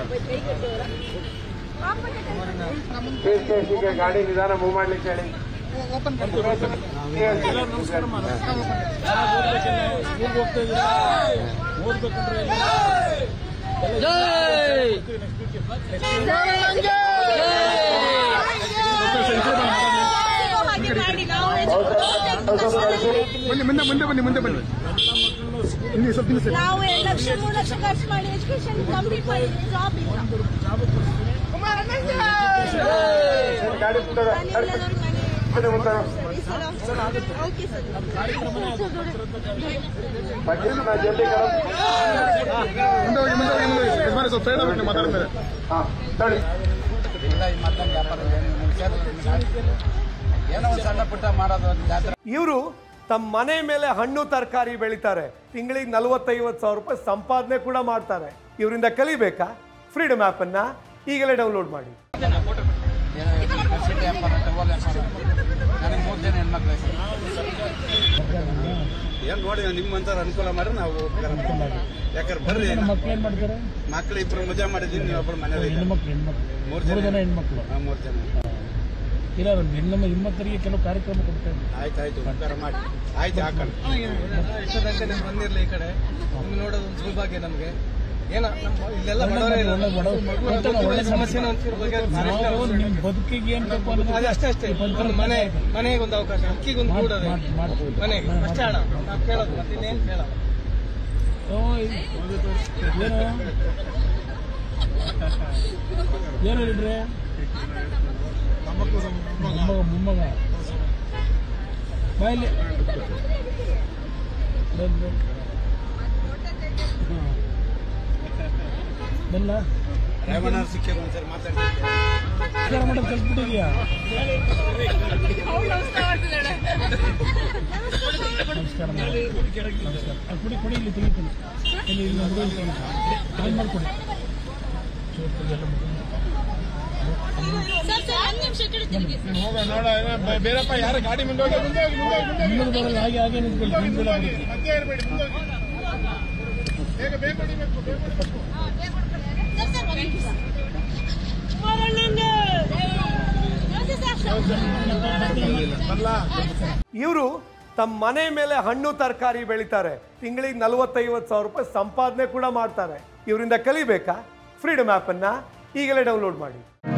K ಗಾಡಿ ನಿಧಾನ move ಮಾಡ್ಲಿಕ್ಕೆ ಹೇಳಿ ಬನ್ನಿ ಮುಂದೆ ಮುಂದೆ ಬನ್ನಿ ಮುಂದೆ ಬನ್ನಿ ಇಲ್ಲಿ ಸ್ವಲ್ಪ ನಿಮಿಷ ನಾವು ಎರಡು ಲಕ್ಷ ಮೂರು ಲಕ್ಷ ಖರ್ಚು ಮಾಡಿ ಎಜುಕೇಶನ್ ಕಂಪ್ಲೀಟ್ ಮಾಡಿ ಜಾಬ್ ಇಲ್ಲ ಗಾಡಿ ಮುಂದೆ ಮನೆಯಲ್ಲದವ್ರಿಗೆ ಮನೆ ಕಡೆ ಮುಂದೆ ಈ ಸಲ ಓಕೆ ಸರ್ ಬಗ್ಗಿನ ಜಲ್ದಿ ಕರ ಮುಂದೆ ಹೋಗಿ ಮುಂದೆ ಹೋಗಿ ಮುಂದೆ ಹೋಗಿ ಯಜಮಾನ ಸ್ವಲ್ಪ ಸೈಡ್ ಹೋಗಿ ಮಾತಾಡ್ತಾರೆ ಹಾ ತಡಿ ಇಲ್ಲ ಈ ಮತ್ತೊಂದು ವ್ಯಾಪಾರ ಏನು ಮುಗ್ಸ್ಯಾರ ಏನೋ ಒಂದು ಸಣ್ಣ ಪುಟ್ಟ ಮಾಡೋದು ಒಂದು ಜಾತ್ರೆ ಇವರು ತಮ್ಮ ಮನೆ ಮೇಲೆ ಹಣ್ಣು ತರಕಾರಿ ಬೆಳಿತಾರೆ ತಿಂಗಳಿಗೆ ನಲವತ್ತೈವತ್ತು ಸಾವಿರ ರೂಪಾಯಿ ಸಂಪಾದನೆ ಕೂಡ ಮಾಡ್ತಾರೆ ಇವರಿಂದ ಕಲಿಬೇಕಾ ಫ್ರೀಡಮ್ ಆ್ಯಪನ್ನು ಈಗಲೇ ಡೌನ್ಲೋಡ್ ಮಾಡಿ ಏನೋ ಸಿಟಿ ವ್ಯಾಪಾರ ಟವಲ್ ವ್ಯಾಪಾರ ನನಗೆ ಮೂರು ಜನ ಹೆಣ್ಮಕ್ಳು ಏನು ನೋಡಿ ನಿಮ್ಮಂಥವ್ರು ಅನುಕೂಲ ಮಾಡ್ರೆ ನಾವು ಯಾಕಂದ್ರೆ ಬರ್ರಿ ಮಕ್ಳು ಏನ್ ಮಾಡ್ತಾರೆ ಮಕ್ಳು ಇಬ್ರು ಮದುವೆ ಮಾಡಿದ್ದೀನಿ ನೀವು ಒಬ್ಬರು ಮನೇಲಿ ಹೆಣ್ಮಕ್ಳು ಹೆಣ್ಮಕ್ಳು ಮೂರು ಮೂರು ಜನ ಜನ ಹೆಣ್ಮಕ್ಳು ಹಾಂ ಮೂರು ಜನ ಇಲ್ಲ ಹೆಣ್ಣಮ್ಮ ಹೆಣ್ಮಕ್ಳಿಗೆ ಕೆಲವು ಕಾರ್ಯಕ್ರಮ ಕೊಡ್ತಾರೆ ಆಯ್ತು ಆಯ್ತು ಉಪಕಾರ ಮಾಡಿ ಆಯ್ತು ಹಾಕೋಣ ಎಷ್ಟೋ ತನಕ ನೀವು ಬಂದಿರಲಿ ಈ ಕಡೆ ನಿಮ್ಗೆ ನೋಡೋದು ಒಂದು ಸೌಭಾಗ್ಯ ನಮಗೆ ಏನ ನಮ್ಮ ಇಲ್ಲೆಲ್ಲ ಬಡವರೇ ಇರೋದು. ಒಳ್ಳೆ ಬಡವ- ಮಗು ಒಳ್ಳೆ ಮಕ್ಕಳ ಒಳ್ಳೆ ಸಮಸ್ಯೆನ ಒಂಚೂರು ಬಗೆಹರಿಸಿ. ನಾವು ನಿಮ್ ಬದುಕಿಗೆ ಏನ್ ಬೇಕು ಅನ್ನೋದು ಅದೇ ಅಷ್ಟೇ ಅಷ್ಟೇ ಒಂದು ಮನೆ ಮನೆಗೆ ಒಂದು ಅವಕಾಶ ಅಕ್ಕಿಗೆ ಒಂದು ಕೂಡದೆ ಮಾಡ್- ಮಾಡ್ಬೋದು. ಮನೆಗೆ ಅಷ್ಟೇ ಅಣ್ಣ ನಾವು ಕೇಳೋದು ಮತ್ತೆ ಇನ್ನೇನು ಕೇಳಲ್ಲ ಓ, ಇದು- ಏನು ಏನು ಹೇಳಿದ್ರಿ ಮೊಮ್ಮಗ ಮೊಮ್ಮಗ ಬಾಯಲ್ಲಿ ಬಂದು ಬೆಲ್ಲ ರೇವಣ್ಣ ಸಿಕ್ಕಿದ್ರು ಒಂದ್ಸರಿ ಮಾತಾಡಿ ನಮಸ್ಕಾರ ಮಾಡೋದು ಕಲ್ತ್ಬಿಟ್ಟಿದ್ಯಾ ನಮಸ್ಕಾರ ಮಾಡಿ. ನಮಸ್ಕಾರ ಅದು ಕುಡಿ ಕುಡಿ ಇಲ್ಲಿ ತೆಗಿತೀನಿ ಇಲ್ಲಿ ಇಲ್ಲಿ ಹುಡುಗ ಕಾಲ್ ಮಾಡ್ಕೊಡಿ ಎಲ್ಲ ಮುಗ್ದು. ಸರ್ ಸರ್ ಒಂದು ನಿಮಿಷ ಕಡೆ ತಿರುಗಿ ಬೇರಪ್ಪ ಯಾರ ಗಾಡಿ ಮುಂದೆ ಹೋಗಿ ಮುಂದೆ ಹೋಗಿ ಮುಂದೆ ಹೋಗಿ ಮುಂದೆ ನಿಮ್ಮದು ಬರೋದು ಹಾಗೆ ಹಾಗೆ ನಿಂತ್ಕೊಳ್ಳಿ ನಿಮ್ದೆಲ್ಲ ಬರುತ್ತೆ. ಮಧ್ಯೆ ಇರಬೇಡಿ ಮುಂದೆ ಹೋಗಿ ಬೇಗ ಬೇಗ ಹೊಡಿಬೇಕು ಬೇಗ ಹೊಡಿಬೇಕು ಸರ್ ಸರ್ ಒಂದು ನಿಮಿಷ ಇವರು ತಮ್ಮ ಮನೆ ಮೇಲೆ ಹಣ್ಣು ತರಕಾರಿ ಬೆಳಿತಾರೆ ತಿಂಗಳಿಗೆ ನಲವತ್ತೈವತ್ತು ಸಾವಿರ ರೂಪಾಯಿ ಸಂಪಾದನೆ ಕೂಡ ಮಾಡ್ತಾರೆ ಇವರಿಂದ ಕಲಿಬೇಕಾ ಫ್ರೀಡಮ್ ಆ್ಯಪನ್ನು ಈಗಲೇ ಡೌನ್ಲೋಡ್ ಮಾಡಿ